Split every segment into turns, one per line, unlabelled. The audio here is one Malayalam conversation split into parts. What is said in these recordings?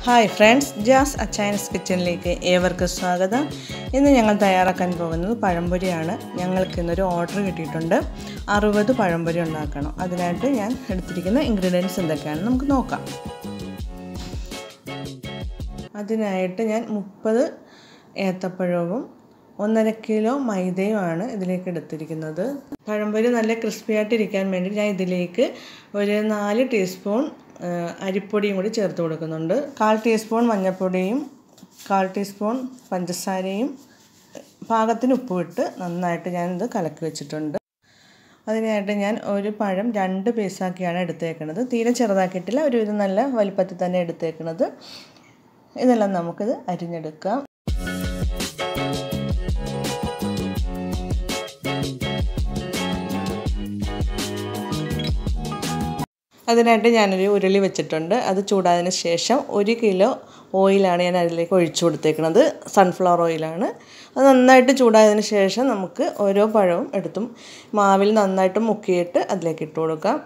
ഹായ് ഫ്രണ്ട്സ് ജാസ് അച്ചൈനസ് കിച്ചണിലേക്ക് ഏവർക്കും സ്വാഗതം ഇന്ന് ഞങ്ങൾ തയ്യാറാക്കാൻ പോകുന്നത് പഴംപൊരിയാണ് ഞങ്ങൾക്ക് ഇന്നൊരു ഓർഡർ കിട്ടിയിട്ടുണ്ട് അറുപത് പഴംപൊരി ഉണ്ടാക്കണം അതിനായിട്ട് ഞാൻ എടുത്തിരിക്കുന്ന ഇൻഗ്രീഡിയൻസ് എന്തൊക്കെയാണ് നമുക്ക് നോക്കാം അതിനായിട്ട് ഞാൻ മുപ്പത് ഏത്തപ്പഴവും ഒന്നര കിലോ മൈദയുമാണ് ഇതിലേക്ക് എടുത്തിരിക്കുന്നത് പഴംപൊരി നല്ല ക്രിസ്പി ആയിട്ടിരിക്കാൻ വേണ്ടി ഞാൻ ഇതിലേക്ക് ഒരു നാല് ടീസ്പൂൺ അരിപ്പൊടിയും കൂടി ചേർത്ത് കൊടുക്കുന്നുണ്ട് കാൽ ടീസ്പൂൺ മഞ്ഞൾപ്പൊടിയും കാൽ ടീസ്പൂൺ പഞ്ചസാരയും പാകത്തിന് ഉപ്പുമിട്ട് നന്നായിട്ട് ഞാനിത് കലക്കി വെച്ചിട്ടുണ്ട് അതിനായിട്ട് ഞാൻ ഒരു പഴം രണ്ട് പീസാക്കിയാണ് എടുത്തേക്കുന്നത് തീരെ ചെറുതാക്കിയിട്ടില്ല ഒരു ഇത് നല്ല വലിപ്പത്തിൽ തന്നെ എടുത്തേക്കുന്നത് ഇതെല്ലാം നമുക്കിത് അരിഞ്ഞെടുക്കാം അതിനായിട്ട് ഞാനൊരു ഉരുളി വെച്ചിട്ടുണ്ട് അത് ചൂടായതിന് ശേഷം ഒരു കിലോ ഓയിലാണ് ഞാൻ അതിലേക്ക് ഒഴിച്ചു കൊടുത്തേക്കുന്നത് സൺഫ്ലവർ ഓയിലാണ് അത് നന്നായിട്ട് ചൂടായതിന് ശേഷം നമുക്ക് ഓരോ പഴവും എടുത്തും മാവിൽ നന്നായിട്ട് മുക്കിയിട്ട് അതിലേക്ക് ഇട്ട് കൊടുക്കാം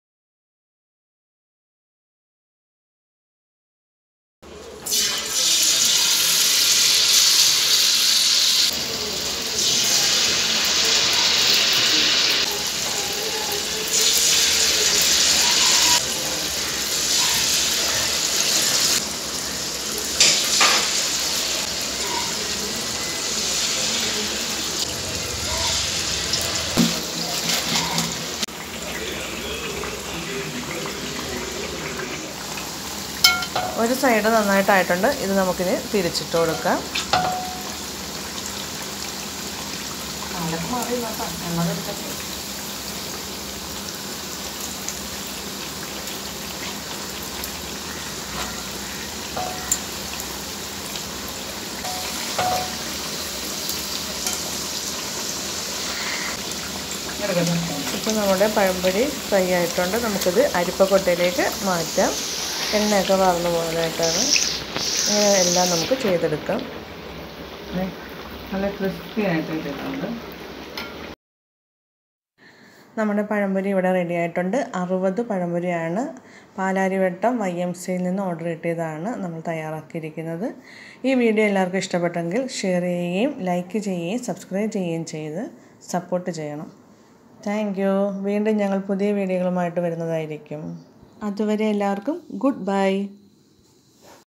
ഒരു സൈഡ് നന്നായിട്ടായിട്ടുണ്ട് ഇത് നമുക്കിനി തിരിച്ചിട്ട് കൊടുക്കാം ഇപ്പോൾ നമ്മുടെ പഴംപൊരി ഫ്രൈ ആയിട്ടുണ്ട് നമുക്കിത് അരിപ്പക്കൊട്ടയിലേക്ക് മാറ്റാം എണ്ണയൊക്കെ വാർന്നു പോകാനായിട്ടാണ് ഇങ്ങനെ എല്ലാം നമുക്ക് ചെയ്തെടുക്കാം നല്ല ക്രിസ്പി ആയിട്ട് ഇട്ടിട്ടുണ്ട് നമ്മുടെ പഴംപൊരി ഇവിടെ റെഡി ആയിട്ടുണ്ട് അറുപത് പഴംപൊരിയാണ് പാലാരിവട്ടം വൈ എം സിയിൽ നിന്ന് ഓർഡർ കിട്ടിയതാണ് നമ്മൾ തയ്യാറാക്കിയിരിക്കുന്നത് ഈ വീഡിയോ എല്ലാവർക്കും ഇഷ്ടപ്പെട്ടെങ്കിൽ ഷെയർ ചെയ്യുകയും ലൈക്ക് ചെയ്യുകയും സബ്സ്ക്രൈബ് ചെയ്യുകയും ചെയ്ത് സപ്പോർട്ട് ചെയ്യണം താങ്ക് യു വീണ്ടും ഞങ്ങൾ പുതിയ വീഡിയോകളുമായിട്ട് വരുന്നതായിരിക്കും അതുവരെ എല്ലാവർക്കും ഗുഡ് ബൈ